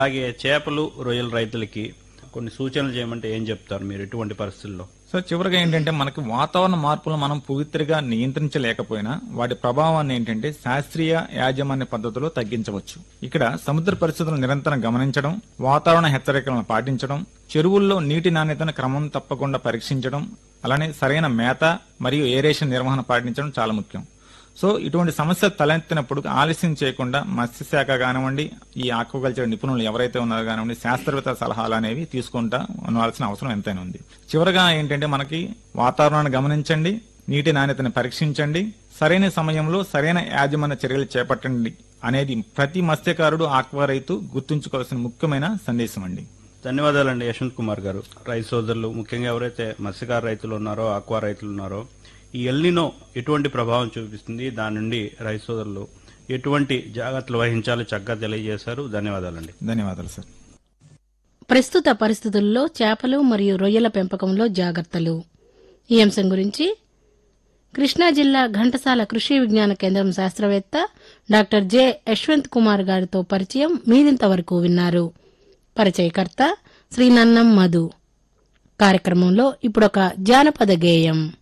అలాగే చేపలు రొయ్యల రైతులకి కొన్ని సూచనలు చేయమంటే ఏం చెప్తారు మీరు ఎటువంటి పరిస్థితుల్లో సో చివరిగా ఏంటంటే మనకి వాతావరణ మార్పులను మనం పూర్తిగా నియంత్రించలేకపోయినా వాటి ప్రభావాన్ని ఏంటంటే శాస్త్రీయ యాజమాన్య పద్ధతిలో తగ్గించవచ్చు ఇక్కడ సముద్ర పరిస్థితులను నిరంతరం గమనించడం వాతావరణ హెచ్చరికలను పాటించడం చెరువుల్లో నీటి నాణ్యతను క్రమం తప్పకుండా పరీక్షించడం అలానే సరైన మేత మరియు ఏరేషన్ నిర్వహణ పాటించడం చాలా ముఖ్యం సో ఇటువంటి సమస్య తలెత్తినప్పుడు ఆలస్యం చేయకుండా మత్స్యశాఖ కానివ్వండి ఈ ఆక్వాకల్చర్ నిపుణులు ఎవరైతే ఉన్నారో కానివ్వండి శాస్త్రవేత్త సలహాలు అనేవి తీసుకుంటా ఉండవలసిన అవసరం ఎంతైనా ఉంది చివరగా ఏంటంటే మనకి వాతావరణాన్ని గమనించండి నీటి నాణ్యతను పరీక్షించండి సరైన సమయంలో సరైన యాజమాన్య చర్యలు చేపట్టండి అనేది ప్రతి మత్స్యకారుడు ఆక్వా రైతు గుర్తుంచుకోవాల్సిన ముఖ్యమైన సందేశం అండి ధన్యవాదాలండి యశ్వంత్ కుమార్ గారు రైతు సోదరులు ముఖ్యంగా ఎవరైతే మత్స్యకార రైతులు ఉన్నారో ఆక్వా రైతులు ఉన్నారో ఈ ఎల్నినో ఎటువంటి ప్రభావం చూపిస్తుంది దాని నుండి రైతు సోదరులు ఎటువంటి జాగ్రత్తలు వహించాలో చక్కగా తెలియజేశారు ధన్యవాదాలండి ధన్యవాదాలు సార్ ప్రస్తుత పరిస్థితుల్లో చేపలు మరియు రొయ్యల పెంపకంలో జాగ్రత్తలు ఈ అంశం గురించి కృష్ణా జిల్లా ఘంటసాల కృషి విజ్ఞాన కేంద్రం శాస్త్రవేత్త డాక్టర్ జె యశ్వంత్ కుమార్ గారితో పరిచయం మీరింతవరకు విన్నారు పరిచయకర్త శ్రీ నన్నం మధు కార్యక్రమంలో ఇప్పుడొక జానపద గేయం